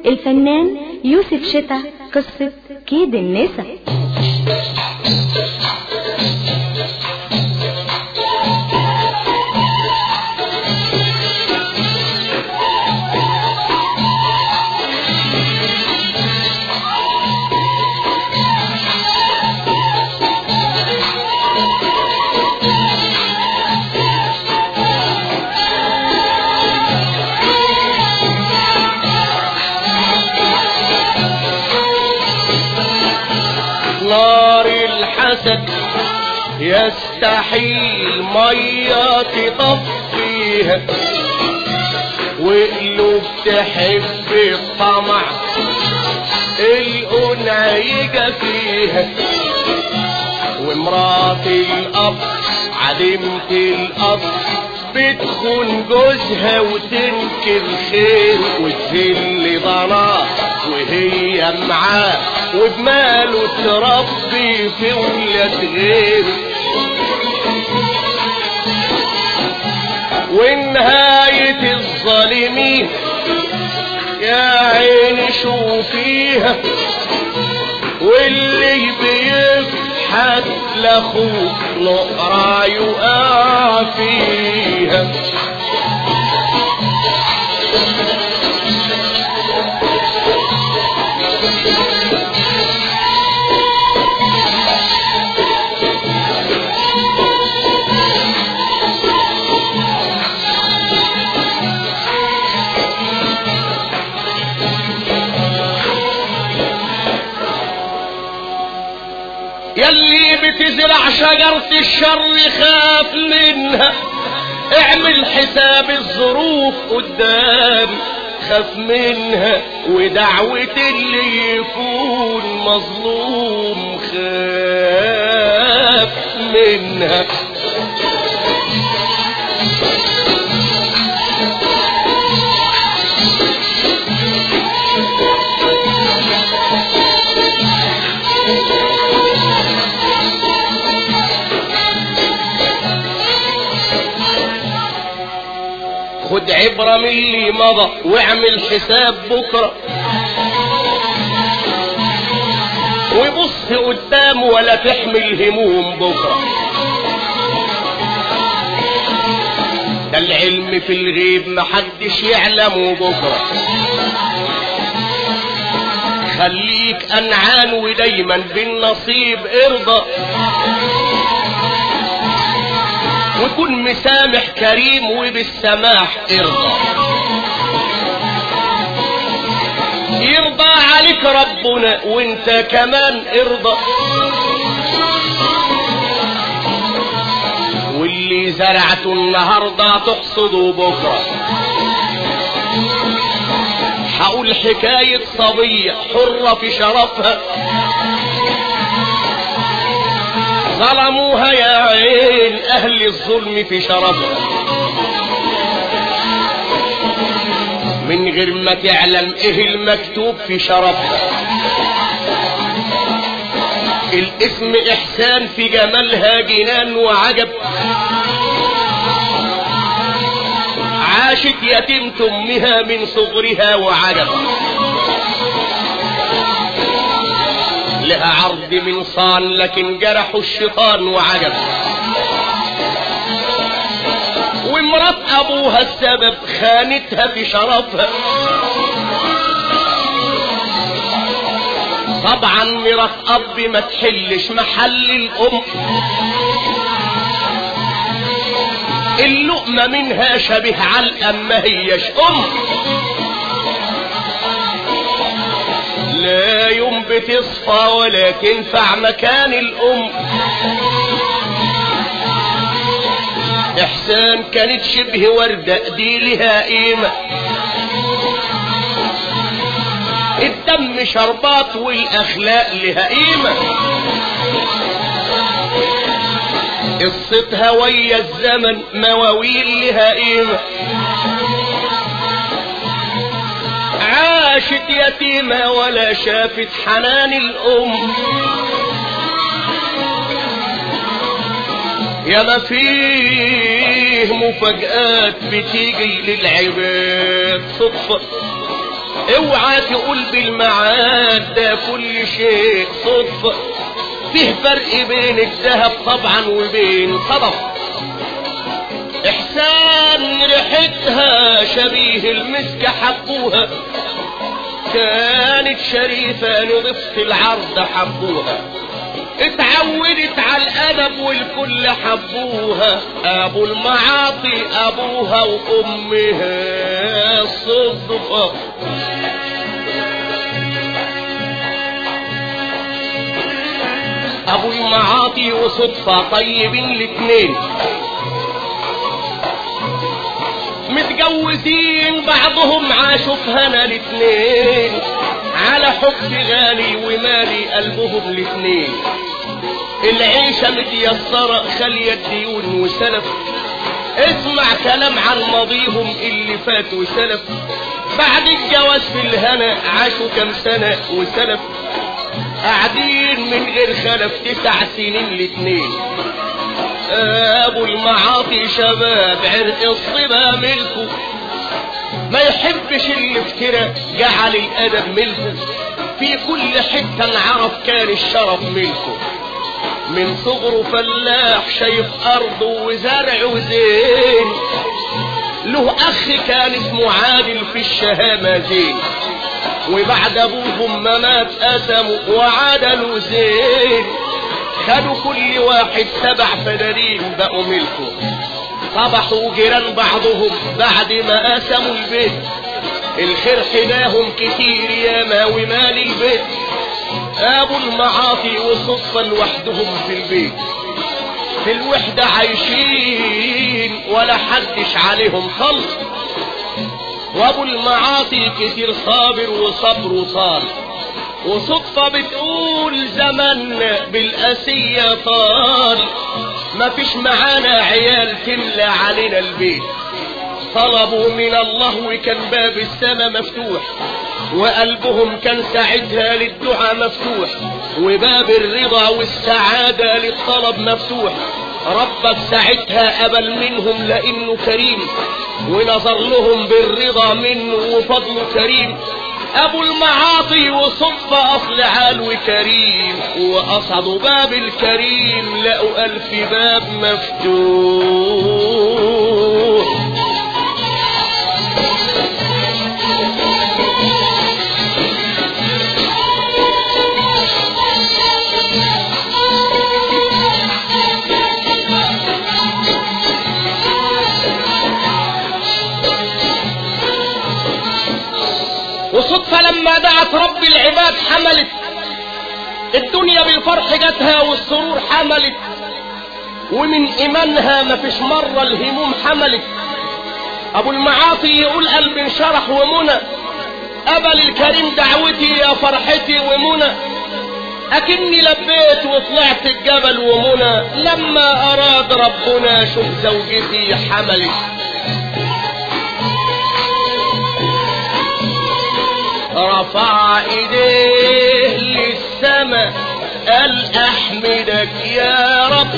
الفنان يوسف شتا قصة كيد النسا نار الحسد يستحيل مية تطفيها وقلوب تحب الطمع الأنعيجة فيها ومرات الأب عديمة الأب بتخون جوزها وتنكر خير وتذل ضناه وهي معاه وبماله تربي في ولاد غير ونهاية الظالمين يا عيني شوفيها واللي بيضحك لاخوه نقرا يقع فيها يلي بتزرع شجرة الشر خاف منها اعمل حساب الظروف قدام خاف منها ودعوة اللي يكون مظلوم خاف منها خد عبرة من اللي مضى واعمل حساب بكرة وبص قدام ولا تحمل هموم بكرة ده العلم في الغيب محدش يعلمه بكرة خليك أنعان ودايما بالنصيب ارضى وكن مسامح كريم وبالسماح ارضى يرضى عليك ربنا وانت كمان ارضى واللي زرعته النهارده تحصده بكره هقول حكاية صبية حرة في شرفها ظلموها يا عين اهل الظلم في شرفها من غير ما تعلم ايه المكتوب في شرفها الاسم احسان في جمالها جنان وعجب عاشت يتيمة امها من صغرها وعجب لها عرض من صان لكن جرحوا الشيطان وعجب ومرات ابوها السبب خانتها في شرفها طبعا مرات اب ما تحلش محل الام اللقمة منها شبه علقة ما هيش ام لا يوم بتصفى ولا تنفع مكان الام احسان كانت شبه وردة دي لها قيمة الدم شربات والاخلاق لها قيمة قصتها ويا الزمن مواويل لها قيمة عاشت يتيمة ولا شافت حنان الأم يا ما فيه مفاجآت بتيجي للعباد صدفة اوعى تقول بالمعاد ده كل شيء صدفة فيه فرق بين الذهب طبعا وبين صدف احسان ريحتها شبيه المسك حبوها كانت شريفة نضفت العرض حبوها اتعودت على الادب والكل حبوها ابو المعاطي ابوها وامها صدفة ابو المعاطي وصدفة طيبين الاتنين متجوزين بعضهم عاشوا في هنا الاتنين على حب غالي ومالي قلبهم الاتنين العيشة متيسرة خالية ديون وسلف اسمع كلام عن ماضيهم اللي فات وسلف بعد الجواز في الهنا عاشوا كم سنة وسلف قاعدين من غير خلف تسع سنين الاتنين ابو المعاطي شباب عرق الصبا ملكه ما يحبش الافتراء جعل الادب ملكه في كل حتة انعرف كان الشرف ملكه من صغره فلاح شايف ارضه وزرع وزين له اخ كان اسمه عادل في الشهامة زين وبعد ابوهم ما مات قسموا وعدلوا زين خدوا كل واحد سبع فدارين بقوا ملكه صبحوا جيران بعضهم بعد ما قسموا البيت الخير حداهم كتير ياما ومال البيت ابو المعاطي وصدفة لوحدهم في البيت في الوحدة عايشين ولا حدش عليهم خلق وابو المعاطي كتير صابر وصبر وصال وصدفة بتقول زمن بالأسية طال ما فيش معانا عيال تملى علينا البيت طلبوا من الله وكان باب السماء مفتوح وقلبهم كان ساعتها للدعاء مفتوح وباب الرضا والسعادة للطلب مفتوح ربك ساعتها قبل منهم لانه كريم ونظر لهم بالرضا منه وفضله كريم ابو المعاطي وصف اصل علو كريم وقصدوا باب الكريم لقوا الف باب مفتوح وصدفة لما دعت رب العباد حملت الدنيا بالفرح جاتها والسرور حملت ومن ايمانها مفيش مرة الهموم حملت ابو المعاطي يقول قلب انشرح ومنى قبل الكريم دعوتي يا فرحتي ومنى اكني لبيت وطلعت الجبل ومنى لما اراد ربنا شوف زوجتي حملت رفع ايديه للسماء قال احمدك يا رب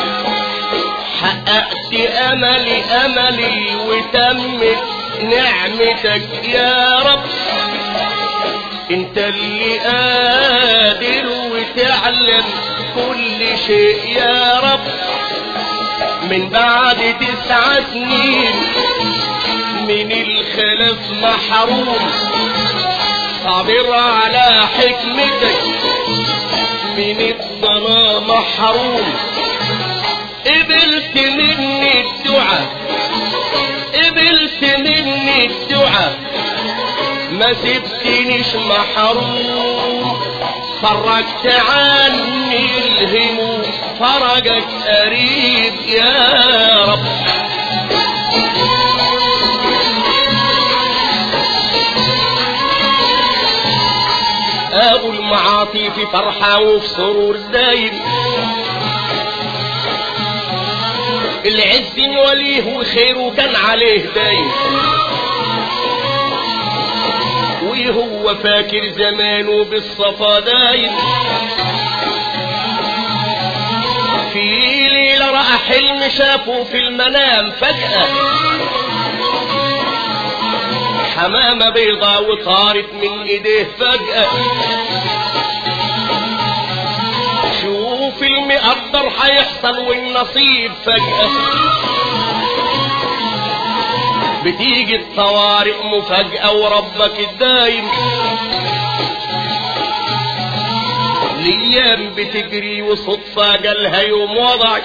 حققت املي املي وتمت نعمتك يا رب انت اللي قادر وتعلم كل شيء يا رب من بعد تسع سنين من الخلف محروم صابر على حكمتك من الضنا محروم قبلت مني الدعاء قبلت مني الدعاء ما سبتنيش محروم فرجت عني الهموم فرجك قريب يا رب ابو المعاطي في فرحة وفي سرور دايم العز وليه وخيره كان عليه دايم وهو فاكر زمانه بالصفا دايم في ليلة رأى حلم شافه في المنام فجأة حمامة بيضة وطارت من ايديه فجأة شوف المقدر هيحصل والنصيب فجأة بتيجي الطوارئ مفاجأة وربك الدايم الايام بتجري وصدفة جالها يوم وضعك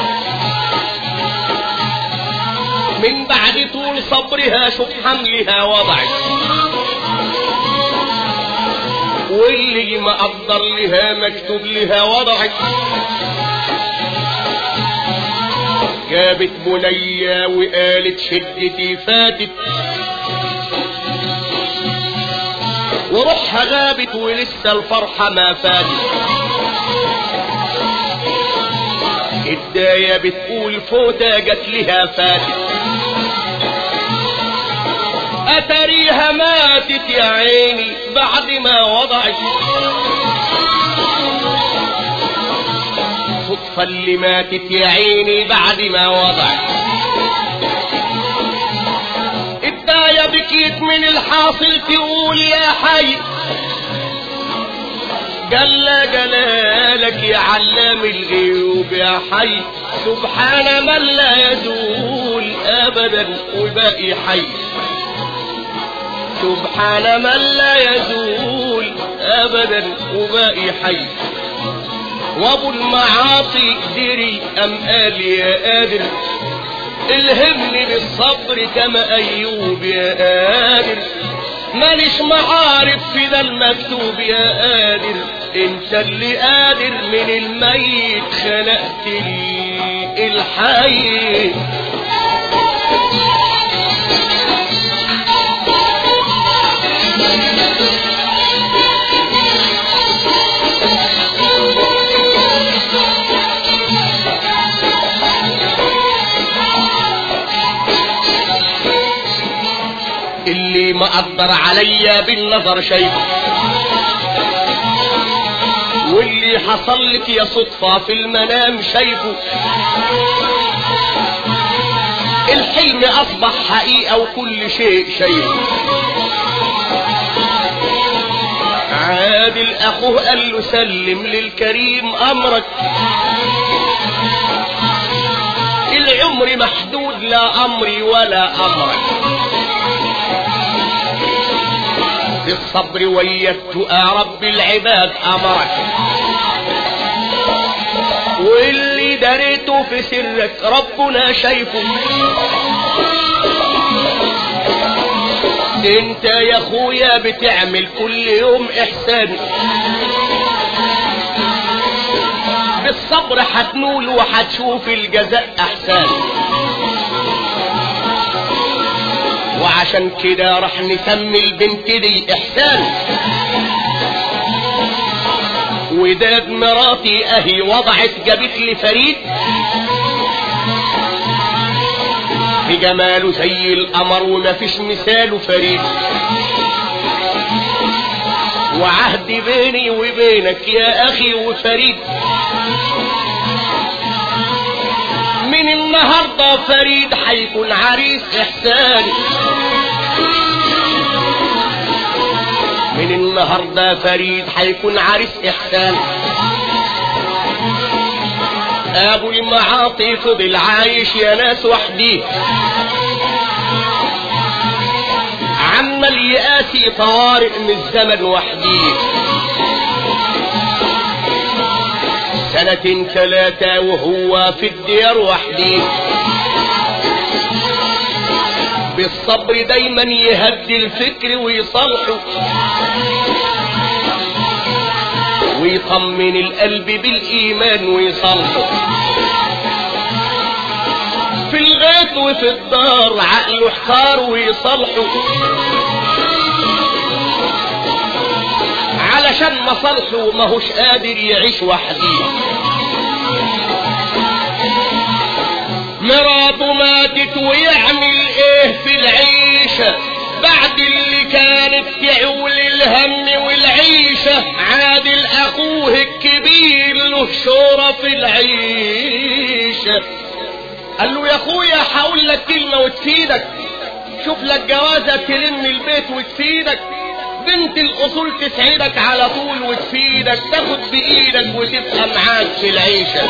من بعد طول صبرها شوف حملها وضعك واللي ما قدر لها مكتوب لها وضعك جابت بنية وقالت شدتي فاتت وروحها غابت ولسه الفرحة ما فاتت الداية بتقول فوتة جت لها فاتت أتريها ماتت يا عيني بعد ما وضعت صدفة اللي ماتت يا عيني بعد ما وضعت الداية بكيت من الحاصل تقول يا حي جل جلالك يا علام الغيوب يا حي سبحان من لا يزول ابدا وباقي حي سبحان من لا يزول ابدا وباقي حي وابو المعاصي دري ام قال يا قادر الهمني بالصبر كما ايوب يا قادر ماليش معارف في ده المكتوب يا قادر انت اللي قادر من الميت خلقت لي الحي اللي ما قدر عليا بالنظر شايفه واللي حصل لك يا صدفة في المنام شايفه الحلم اصبح حقيقة وكل شيء شايفه عادل اخوه قال له سلم للكريم امرك العمر محدود لا امري ولا امرك بالصبر ويدت رب العباد امرك واللي دريته في سرك ربنا شايفه انت يا اخويا بتعمل كل يوم احسان بالصبر هتنول وهتشوف الجزاء احسان وعشان كده راح نسمي البنت دي احسان وداد مراتي اهي وضعت جابت لي فريد بجماله زي القمر ومفيش مثاله فريد وعهد بيني وبينك يا اخي وفريد من النهارده فريد حيكون عريس احساني من النهارده فريد حيكون عريس احسان ابو المعاطي فضل عايش يا ناس وحدي عمال يقاسي طوارئ من الزمن وحدي سنة ثلاثة وهو في الديار وحدي بالصبر دايما يهدي الفكر ويصلحه ويطمن القلب بالإيمان ويصلحه في الغيط وفي الدار عقله احتار ويصلحه علشان مصالحه ماهوش قادر يعيش وحده مراته ماتت ويعمل ايه في العيشة بعد اللي كانت تعول الهم والعيشة عادل اخوه الكبير له شورى في العيشة قال له يا اخويا هقول لك كلمة وتفيدك تشوف لك جوازة تلم البيت وتفيدك بنت الأصول تسعدك على طول وتفيدك تاخد بإيدك وتبقى معاك في العيشة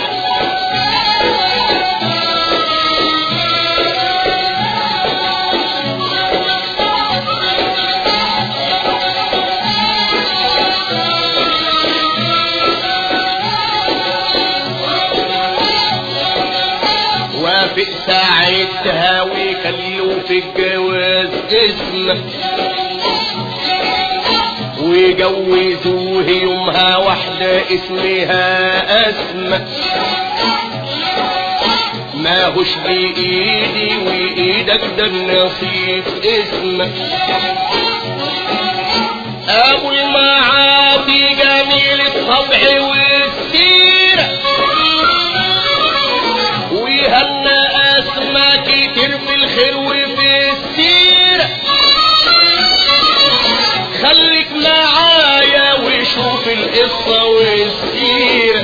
وافق ساعتها ويخلوا في الجواز اسمك ويجوزوه يومها واحدة اسمها أسماء ما هوش بإيدي وإيدك ده النصيب اسمك أبو المعاطي جميل الطبع والسيرة ويهنى أسماء كتير في الخير وفي السيرة خليك معايا وشوف القصة والسيرة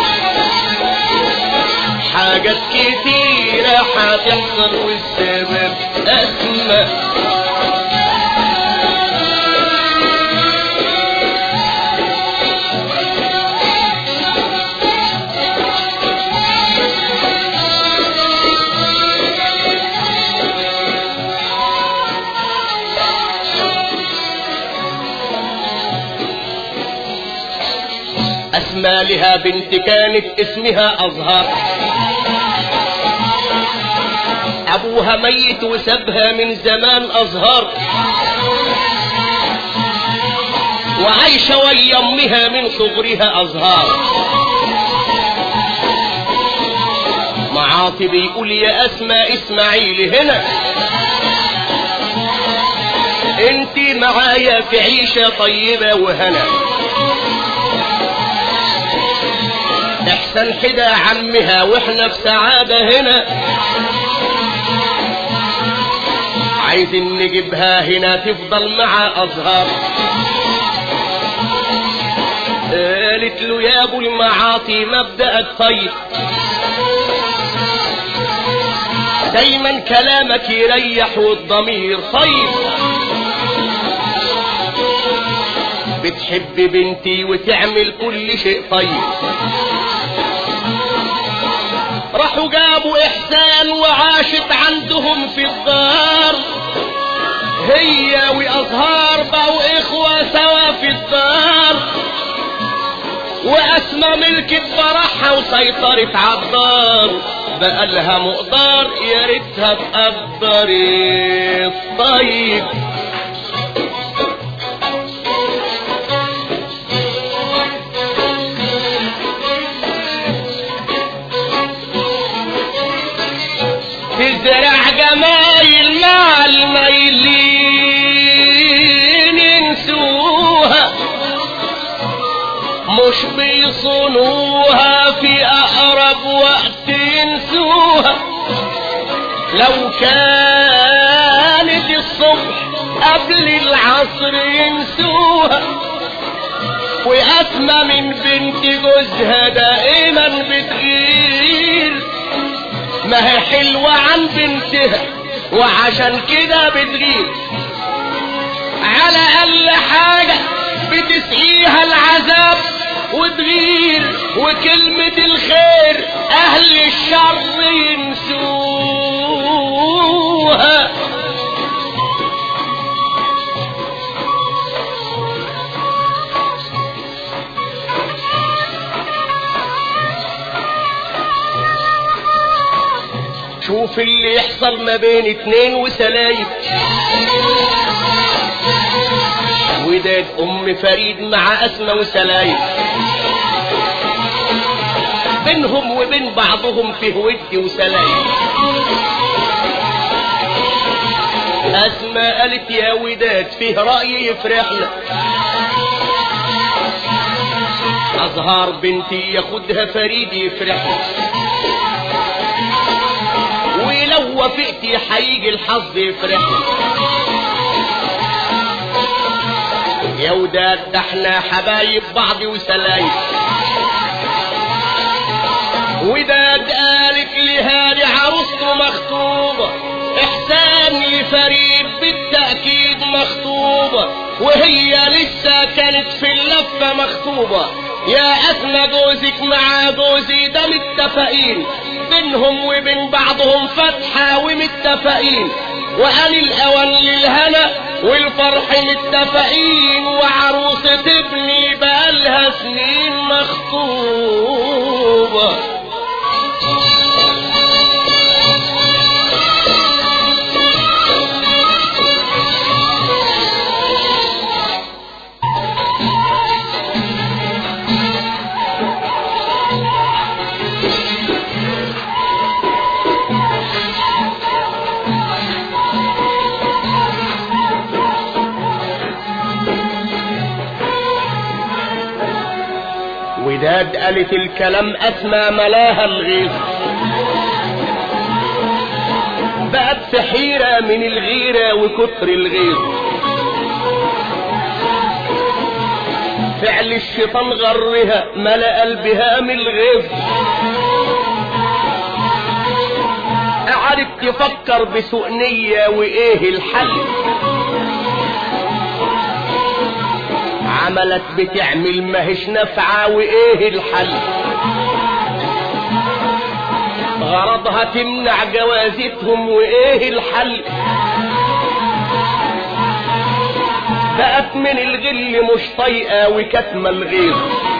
حاجات كتيرة هتحصل والسبب أسماء أسمى لها بنت كانت اسمها أزهار أبوها ميت وسابها من زمان أزهار وعايشة ويا أمها من صغرها أزهار معاطي بيقول يا أسمى اسمعيلي هنا انت معايا في عيشة طيبة وهنا احسن حدا عمها واحنا في سعادة هنا عايزين نجيبها هنا تفضل مع ازهار قالت له يا ابو المعاطي مبدأك طيب دايما كلامك يريح والضمير طيب بتحب بنتي وتعمل كل شيء طيب راحوا جابوا احسان وعاشت عندهم في الدار هي وازهار بقوا اخوة سوا في الدار واسمى ملكت فرحها وسيطرت عالدار بقى لها مقدار يا ريتها تقدر الطيب تزرع جمايل مع الميلين ينسوها مش بيصونوها في اقرب وقت ينسوها لو كانت الصبح قبل العصر ينسوها وأسمى من بنت جوزها دائما بتغير ما هي حلوة عن بنتها وعشان كده بتغير على أقل حاجة بتسقيها العذاب وتغير وكلمة الخير أهل الشر ينسوها شوف اللي يحصل ما بين اتنين وسلايب وداد ام فريد مع اسمى وسلايب بينهم وبين بعضهم فيه ود وسلايب اسمى قالت يا وداد فيه رأي يفرحنا أزهار بنتي ياخدها فريد يفرحنا ولو وافقتي هيجي الحظ يفرحنا يا وداد ده احنا حبايب بعض وسلايب وداد قالت لي هادي عروسته مخطوبة احسان الأوان لفريد بالتأكيد مخطوبة وهي لسه كانت في اللفة مخطوبة يا أسمى جوزك مع جوزي ده متفقين بينهم وبين بعضهم فتحة ومتفقين وأن الأوان للهنا والفرح متفقين وعروسة ابني بقالها سنين مخطوبة وداد قالت الكلام أسمى ملاها الغيظ بقت سحيرة من الغيرة وكتر الغيظ فعل الشيطان غرها ملأ قلبها من الغيظ قعدت تفكر بسوء نية وإيه الحل عملت بتعمل ماهيش نافعة وايه الحل غرضها تمنع جوازتهم وايه الحل بقت من الغل مش طايقة وكتمة الغيظ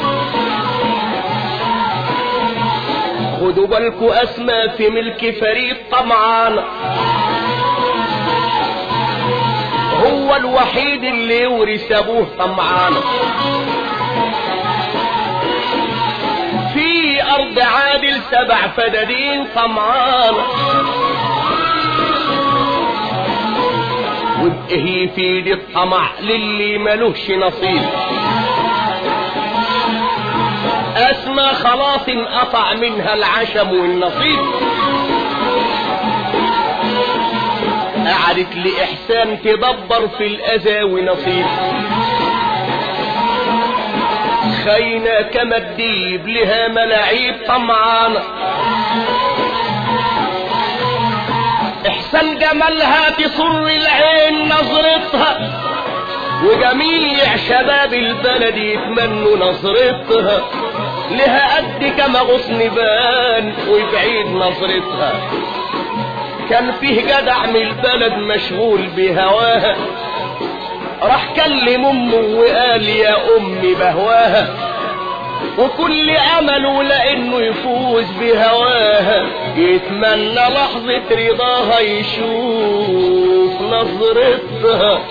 خدوا بالكوا اسمى في ملك فريد طمعان هو الوحيد اللي ورث ابوه طمعان في ارض عادل سبع فدادين طمعان وبإيه يفيد الطمع للي ملوش نصيب اسمى خلاص انقطع منها العشم والنصيب قعدت لإحسان تدبر في الأذى ونصيب خينا كما الديب لها ملاعيب طمعانة إحسان جمالها تصر العين نظرتها وجميع شباب البلد يتمنوا نظرتها لها قد كما غصن بان وبعيد نظرتها كان فيه جدع من البلد مشغول بهواها راح كلم امه وقال يا امي بهواها وكل امله لانه يفوز بهواها يتمنى لحظة رضاها يشوف نظرتها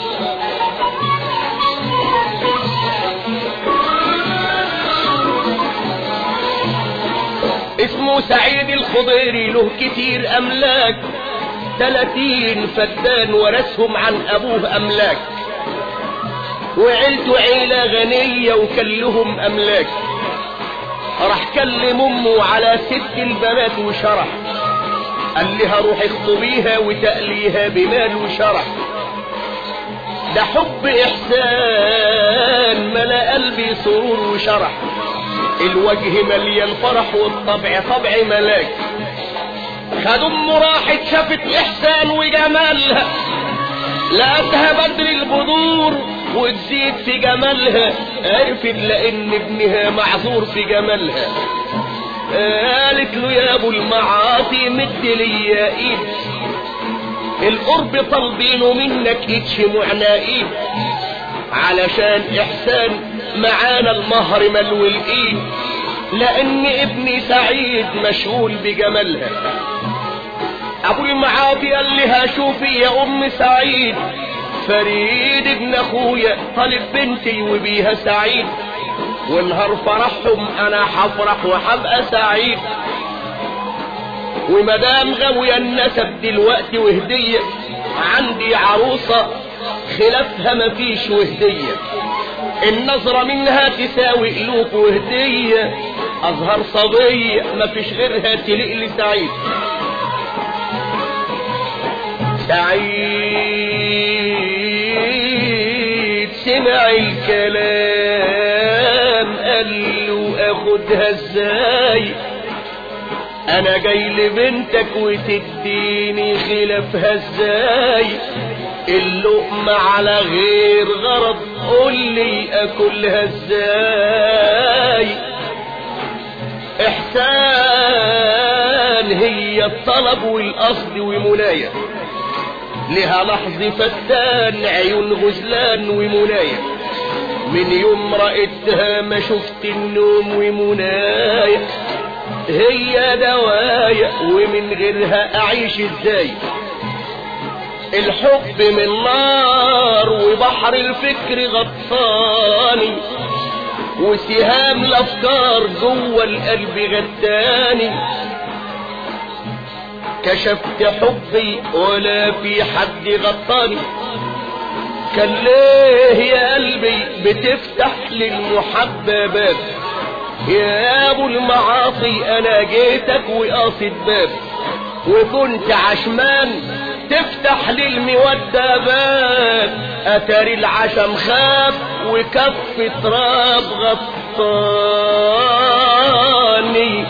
اسمه سعيد الخضيري له كتير املاك تلاتين فدان ورثهم عن ابوه املاك وعيلته عيلة غنية وكان لهم املاك راح كلم امه على ست البنات وشرح قال لها روحي اخطبيها وتأليها بمال وشرح ده حب احسان ملا قلبي سرور وشرح الوجه مليان فرح والطبع طبع ملاك خد امه راحت شافت احسان وجمالها لقتها بدر البدور وتزيد في جمالها عرفت لان ابنها معذور في جمالها قالت له يا ابو المعاصي مد لي ايد القرب طالبينه منك يتشمعنا ايد علشان احسان معانا المهر ملو الايد لان ابني سعيد مشغول بجمالها ابو المعاصي قال لها شوفي يا ام سعيد فريد ابن اخويا طالب بنتي وبيها سعيد ونهار فرحهم انا حفرح وحبقى سعيد ومدام غاوية النسب دلوقتي وهدية عندي عروسة خلافها مفيش وهدية النظرة منها تساوي قلوب وهدية أظهر صبية مفيش غيرها تليق لسعيد سعيد سمع الكلام قال له اخدها ازاي انا جاي لبنتك وتديني خلافها ازاي اللقمة على غير غرض قول لي اكلها ازاي احسان هي الطلب والقصد ومنايا لها لحظ فتان عيون غزلان ومنايا من يوم رأيتها ما شفت النوم ومنايا هي دوايا ومن غيرها اعيش ازاي الحب من نار وبحر الفكر غطاني وسهام الافكار جوه القلب غداني كشفت حبي ولا في حد غطاني كان ليه يا قلبي بتفتح للمحبة باب يا ابو المعاصي انا جيتك وقاصد باب وكنت عشمان تفتح للمودة باب اتاري العشم خاب وكف تراب غطاني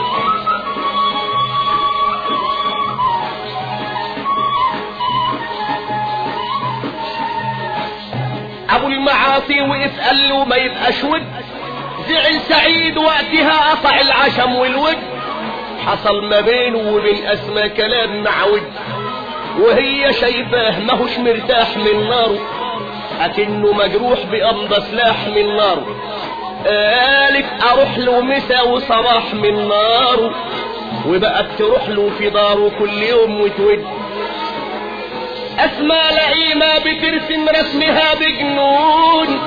ابو المعاصي وقف قال له ما يبقاش ود زعل سعيد وقتها قطع العشم والود حصل ما بينه وبين اسمى كلام مع ود وهي شايفاه ماهوش مرتاح من ناره اكنه مجروح بأمضى سلاح من ناره قالت اروح له مسا وصباح من ناره وبقت تروح له في داره كل يوم وتود اسمى لئيمة بترسم رسمها بجنون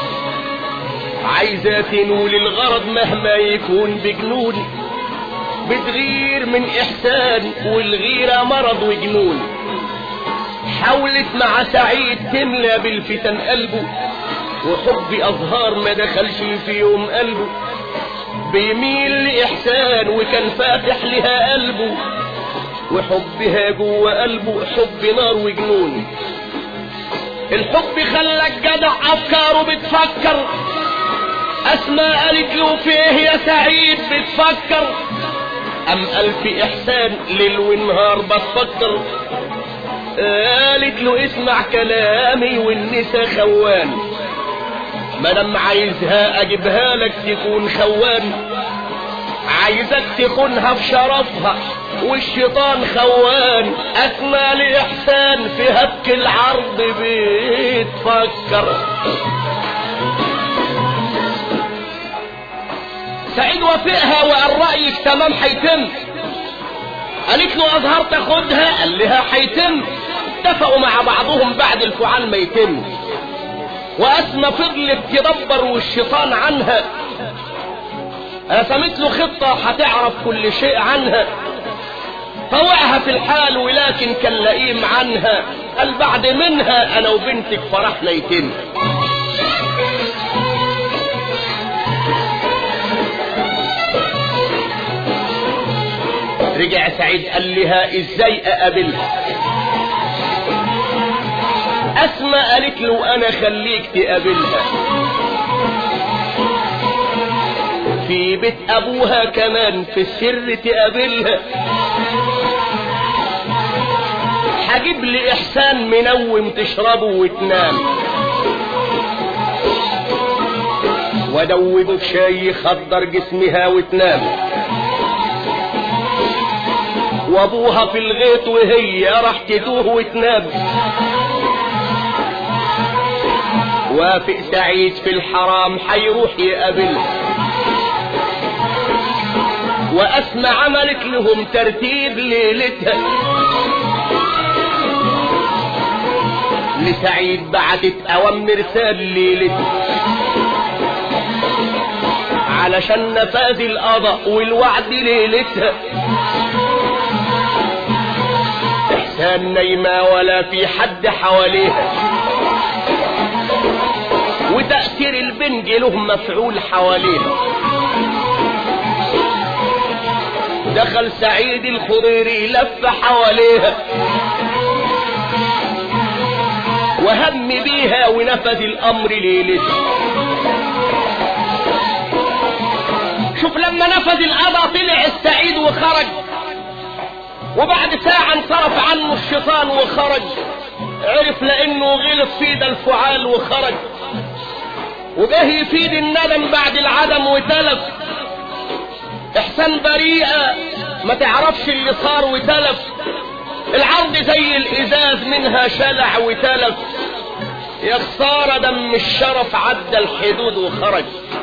عايزة تنول الغرض مهما يكون بجنون بتغير من احسان والغيرة مرض وجنون حاولت مع سعيد تملى بالفتن قلبه وحب ازهار ما دخلش في يوم قلبه بيميل لاحسان وكان فاتح لها قلبه وحبها جوه قلبه حب نار وجنون الحب خلى الجدع افكاره بتفكر اسماء قالت له فيه يا سعيد بتفكر ام قال في احسان ليل ونهار بتفكر قالت له اسمع كلامي والنسا خوان مادام عايزها اجيبها لك تكون خوان عايزك تخونها في شرفها والشيطان خوان اسمى لاحسان في هبك العرض بيتفكر سعيد وافقها وقال رايك تمام هيتم قالت له ازهر تاخدها قال لها هيتم اتفقوا مع بعضهم بعد الفعال ما يتم واسمى فضلت تدبر والشيطان عنها رسمت له خطة هتعرف كل شيء عنها طوعها في الحال ولكن كان لئيم عنها قال بعد منها انا وبنتك فرحنا يتم رجع سعيد قال لها ازاي اقابلها اسمى قالت له انا خليك تقابلها في بيت ابوها كمان في السر تقابلها هجيب لي احسان منوم تشربه وتنام وادوبه بشاي يخدر جسمها وتنام وابوها في الغيط وهي راح تتوه وتنام وافق سعيد في الحرام حيروح يقابلها واسمع عملت لهم ترتيب ليلتها لسعيد بعتت اوامر سال ليلتها علشان نفاذ القضاء والوعد ليلتها احسان نايمة ولا في حد حواليها وتأثير البنج له مفعول حواليها دخل سعيد الخضيري لف حواليها وهم بيها ونفذ الامر ليلتها شوف لما نفذ القضاء طلع السعيد وخرج وبعد ساعة انصرف عنه الشيطان وخرج عرف لانه غلط في ده الفعال وخرج وجه يفيد الندم بعد العدم وتلف احسان بريئة ما تعرفش اللي صار وتلف العرض زي الازاز منها شلع وتلف يا خسارة دم الشرف عدى الحدود وخرج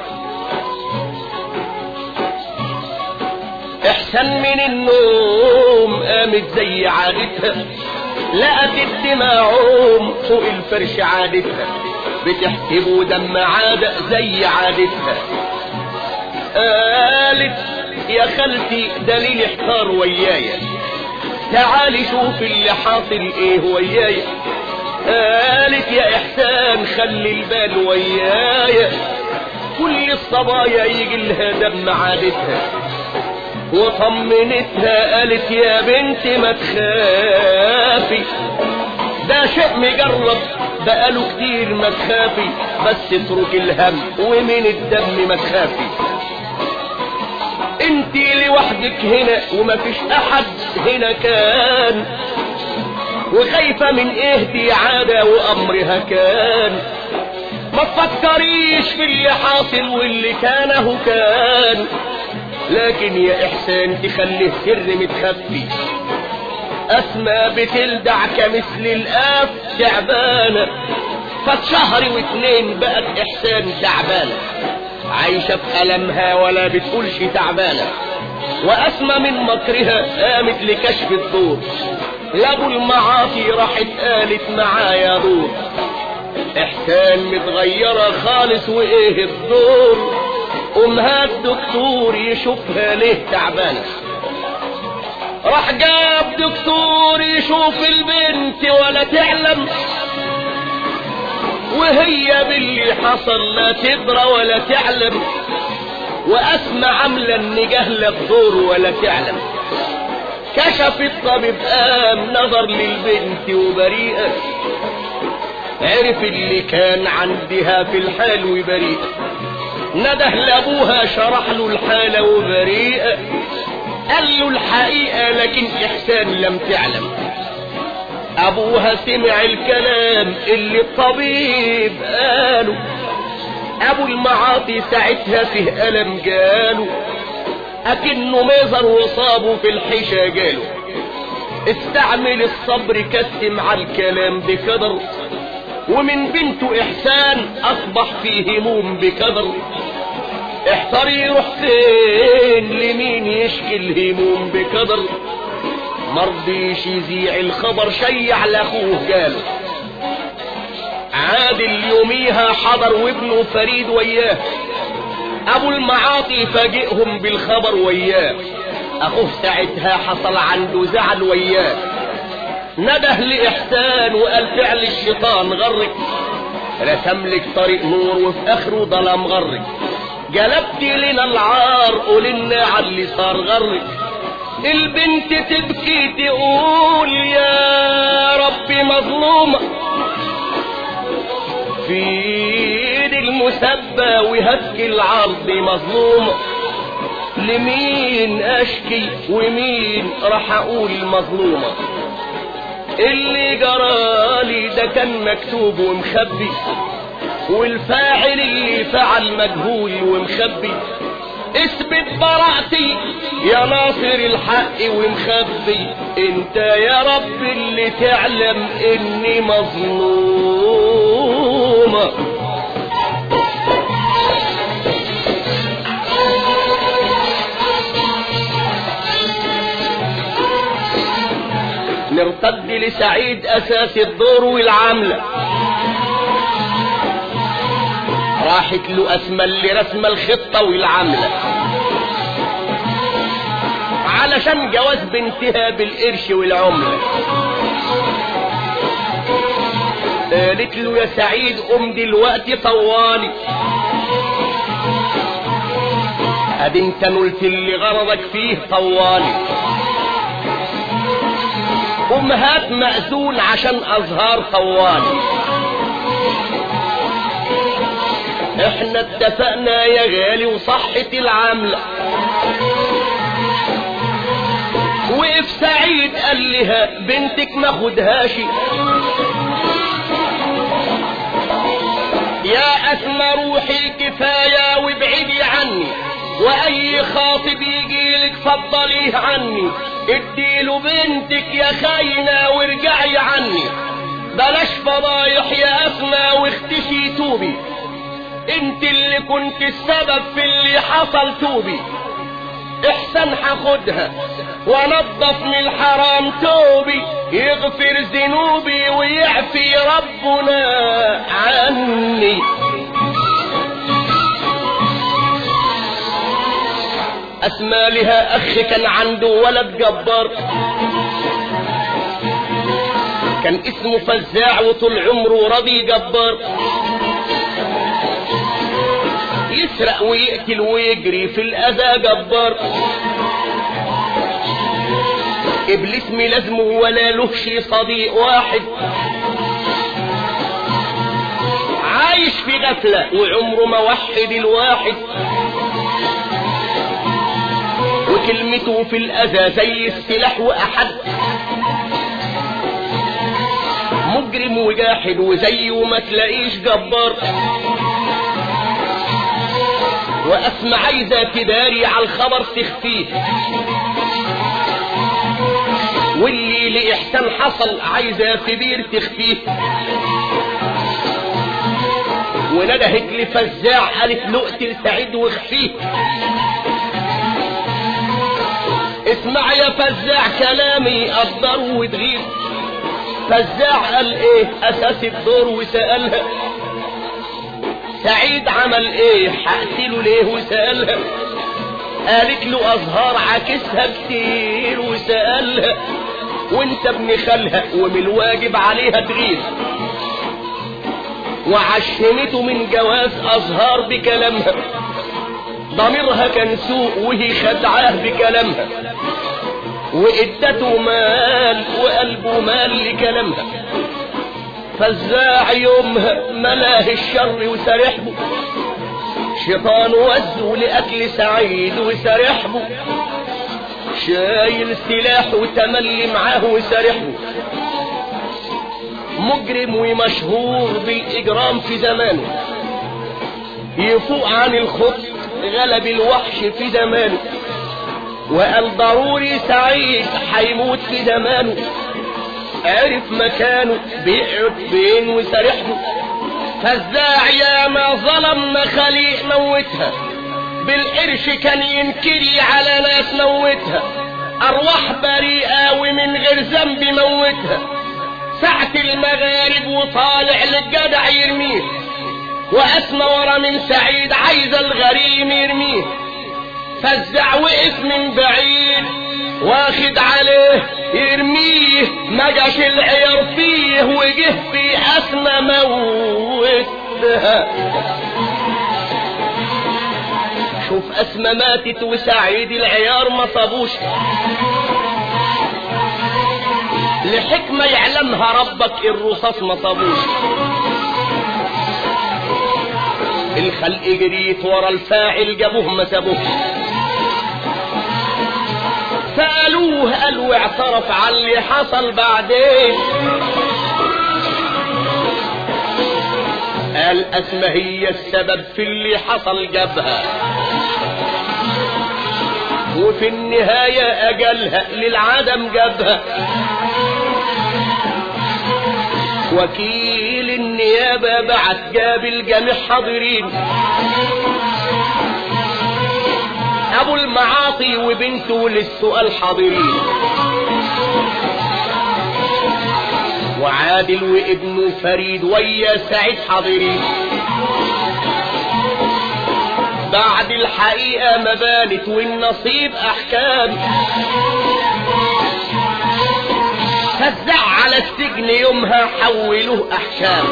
احسن من النوم قامت زي عادتها لقت الدماء عوم فوق الفرش عادتها بتحسب دم عادة زي عادتها قالت يا خالتي دليل احتار ويايا تعالي شوف اللي حاصل ايه ويايا قالت يا احسان خلي البال ويايا كل الصبايا يجي لها دم عادتها وطمنتها قالت يا بنتي ما تخافي ده شيء مجرب بقاله كتير ما تخافي بس اترك الهم ومن الدم ما تخافي انتي لوحدك هنا وما فيش احد هنا كان وخايفة من ايه دي عادة وامرها كان ما تفكريش في اللي حاصل واللي كانه كان لكن يا احسان تخليه سر متخفي اسمى بتلدع كمثل الاف تعبانة فات شهر واتنين بقت احسان تعبانة عايشة بألمها ولا بتقولش تعبانة واسمى من مكرها قامت لكشف الدور لابو المعاصي راحت قالت معايا دور احسان متغيرة خالص وايه الدور امها الدكتور يشوفها ليه تعبانة راح جاب دكتور يشوف البنت ولا تعلم وهي باللي حصل لا تدرى ولا تعلم واسمع عاملة ان جهلة بدور ولا تعلم كشف الطبيب قام نظر للبنت وبريئة عرف اللي كان عندها في الحال وبريئة نده لابوها شرح له الحالة وبريئة قال له الحقيقة لكن إحسان لم تعلم أبوها سمع الكلام اللي الطبيب قاله أبو المعاطي ساعتها فيه ألم جاله أكنه ميزر وصابه في الحشا جاله استعمل الصبر كتم على الكلام بقدر ومن بنته إحسان أصبح فيه هموم بقدر احتر يروح فين لمين يشكي الهموم بقدر مرضيش يذيع الخبر شيع لاخوه قاله عادل يوميها حضر وابنه فريد وياه ابو المعاطي فاجئهم بالخبر وياه اخوه ساعتها حصل عنده زعل وياه نده لإحسان وقال فعل الشيطان غرك رسم لك طريق نور وفي اخره ظلام غرك جلبتي لنا العار قولنا على اللي صار غرك البنت تبكي تقول يا ربي مظلومة في ايد المسبة وهك العرض مظلومة لمين اشكي ومين راح اقول مظلومة اللي جرالي ده كان مكتوب ومخبي والفاعل اللي فعل مجهول ومخبي اثبت براءتي يا ناصر الحق ومخبي انت يا رب اللي تعلم اني مظلومة نرتد لسعيد اساس الدور والعملة راحت له اسمى اللي رسم الخطة والعملة علشان جواز بنتها بالقرش والعملة قالت له يا سعيد قوم دلوقتي طوالي ادي انت نلت اللي غرضك فيه طوالي امهات مأذون عشان ازهار طوالي احنا اتفقنا يا غالي وصحت العملة وقف سعيد قال لها بنتك ما خدهاش يا أسمى روحي كفاية وابعدي عني وأي خاطب يجيلك فضليه عني اديله بنتك يا خاينة وارجعي عني بلاش فضايح يا أسمى واختشي توبي انت اللي كنت السبب في اللي حصل توبي احسن هاخدها وانضف من الحرام توبي يغفر ذنوبي ويعفي ربنا عني اسمى لها اخ كان عنده ولد جبار كان اسمه فزاع وطول عمره راضي جبار يسرق ويقتل ويجري في الاذى جبار ابليس ملازمه ولا له شي صديق واحد عايش في غفلة وعمره ما وحد الواحد وكلمته في الأذى زي السلاح وأحد مجرم وجاحد وزيه ما تلاقيش جبار وأسمع عايزة تداري على الخبر تخفيه واللي لإحسان حصل عايزة كبير تخفيه وندهت لفزاع قالت له اقتل سعيد واخفيه اسمع يا فزاع كلامي قدره وتغير فزاع قال ايه اساس الدور وسألها سعيد عمل ايه هقتله ليه وسألها قالت له ازهار عاكسها كتير وسألها وانت ابن خالها ومن الواجب عليها تغير وعشمته من جواز ازهار بكلامها ضميرها كان سوء وهي خدعاه بكلامها وادته مال وقلبه مال لكلامها فزاع يومها ملاه الشر وسرحبه شيطان وزه لأكل سعيد وسرحبه شايل سلاح وتملي معاه وسرحبه مجرم ومشهور بالإجرام في زمانه يفوق عن الخط غلب الوحش في زمانه وقال ضروري سعيد حيموت في زمانه عرف مكانه بيقعد فين وسرحه فزاع يا ما ظلم مخاليق موتها بالقرش كان ينكري على ناس موتها ارواح بريئة ومن غير ذنب موتها ساعة المغارب وطالع للجدع يرميه واسمى ورا من سعيد عايز الغريم يرميه فزع وقف من بعيد واخد عليه يرميه ما جاش العيار فيه وجه في اسمى موتها شوف اسمى ماتت وسعيد العيار ما صابوش لحكمة يعلمها ربك الرصاص ما صابوش الخلق جريت ورا الفاعل جابوه ما سابوش سألوه قال واعترف على اللي حصل بعدين قال أسمى هي السبب في اللي حصل جابها وفي النهاية أجلها للعدم جابها وكيل النيابة بعت جاب الجميع حاضرين ابو المعاطي وبنته للسؤال حاضرين وعادل وابنه فريد ويا سعيد حاضرين بعد الحقيقة ما بانت والنصيب احكام فزع على السجن يومها حولوه احكام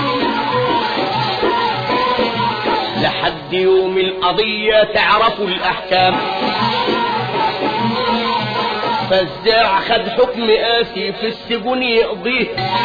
لحد يوم القضية تعرفوا الأحكام فالزاع خد حكم قاسي في السجن يقضيه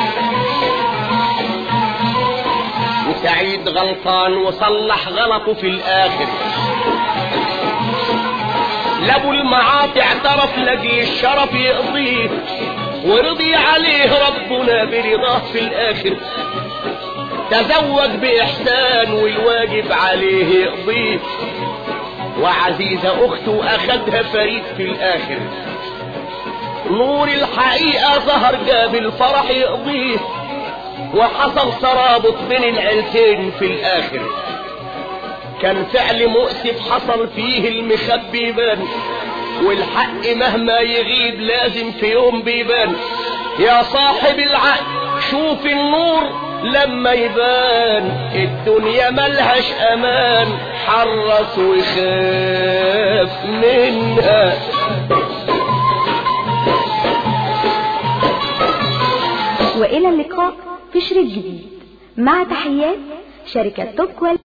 وسعيد غلطان وصلح غلطه في الآخر لابو المعاطي اعترف لقي الشرف يقضيه ورضي عليه ربنا برضاه في الاخر تزوج باحسان والواجب عليه يقضيه وعزيزة اخته اخدها فريد في الاخر نور الحقيقة ظهر جاب الفرح يقضيه وحصل ترابط بين العيلتين في الاخر كان فعل مؤسف حصل فيه المخبي يبان والحق مهما يغيب لازم في يوم بيبان يا صاحب العقل شوف النور لما يبان الدنيا ملهاش امان حرص وخاف منها والى اللقاء في شريط جديد مع تحيات شركة توب كواليتي